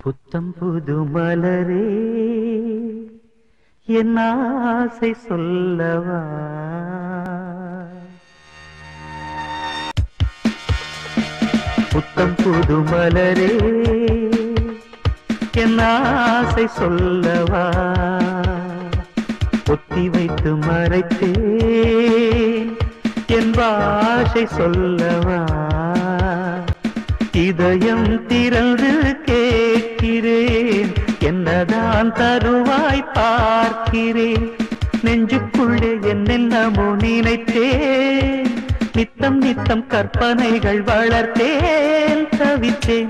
புத்தம் புது மலரே என் ஆசை சொல்லவா புத்தம் புது மலரே என் ஆசை சொல்லவா ஒத்தி வைத்து மறைத்தேன் என் பாஷை சொல்லவா இதயம் திறந்து கேட்கிறேன் என்னதான் தருவாய் பார்க்கிறேன் நெஞ்சுக்குள்ளே என்னென்னமோ நினைத்தேன் நித்தம் நித்தம் கற்பனைகள் வளர்த்தேன் தவித்தேன்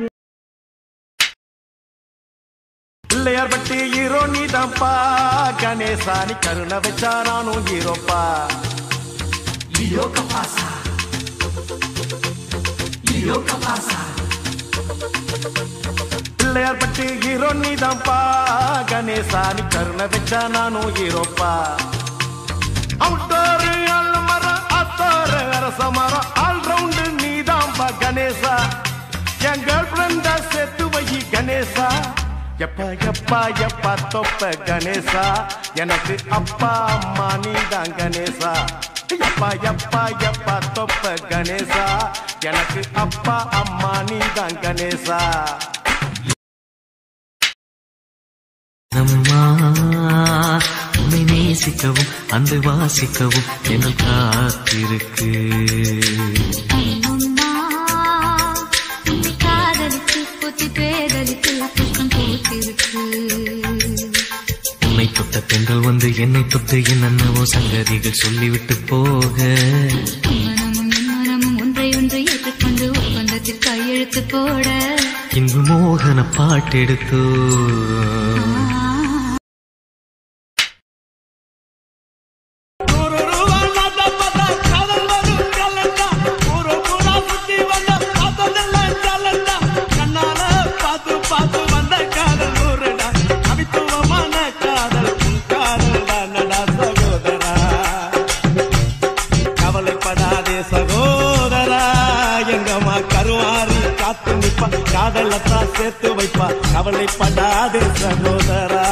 பிள்ளையார் பட்டி ஹீரோ நீதான்ப்பா கணேசா நீ கருணை வச்சா நானும் ஹீரோப்பா லியோ கபாசா லியோ கபாசா பிள்ளையார் பட்டி ஹீரோ நீதான்ப்பா கணேசா நீ கருணை வச்சா நானும் ஹீரோப்பா அவுட்டோரு அல்மரம் அத்தோரு அரச மரம் ஆல் ரவுண்டு நீதான்ப்பா கணேசா என் கேர்ள் ஃப்ரெண்டா சேர்த்து வை கணேசா எப்பா எப்பா எப்பா தொப்ப கணேசா எனக்கு அப்பா அம்மா நீதான் கணேசா எப்பா எப்பா எப்பா தொப்ப கணேசா எனக்கு அப்பா அம்மா நீதான் கணேசா அம்மா உன்னை நேசிக்கவும் அன்பை வாசிக்கவும் எங்கள் காத்திருக்கு அம்மம்மா, உன்னை காதலித்து பொத்தி பேதலித்து புஷ்பம் பூத்திருக்கு உன்னை தொட்ட பெண்கள் வந்து என்னை தொட்டு என்னென்னவோ சங்கதிகள் சொல்லிவிட்டு போக மனமும் என் மனமும் ஒன்றை ஒன்றை ஏற்றுக்கொண்டு ஒப்பந்தத்தில் கையெழுத்து போட இன்பு மோகன பாட்டெடுத்தோ ஒரு ரூபா நாட்டா பார்த்தா காதல் வரும் கலண்டா. ஒரு புறா சுத்தி வந்த காதலெல்லாம் ஜலண்டா. கண்ணால பார்த்து பார்த்து வந்த காதல் ஊருடா. கவித்துவமான காதல் உன் காதல் தானடா சகோதரா. கவலைப்படாதே சகோதரா எங்கம்மா கருவாரி காத்து நிப்பா காதலத்தான் சேர்த்து வைப்பா கவலைப்படாதே சகோதரா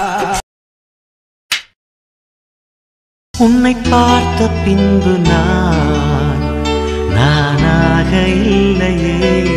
உன்னை பார்த்த பின்பு நான் நானாக இல்லையே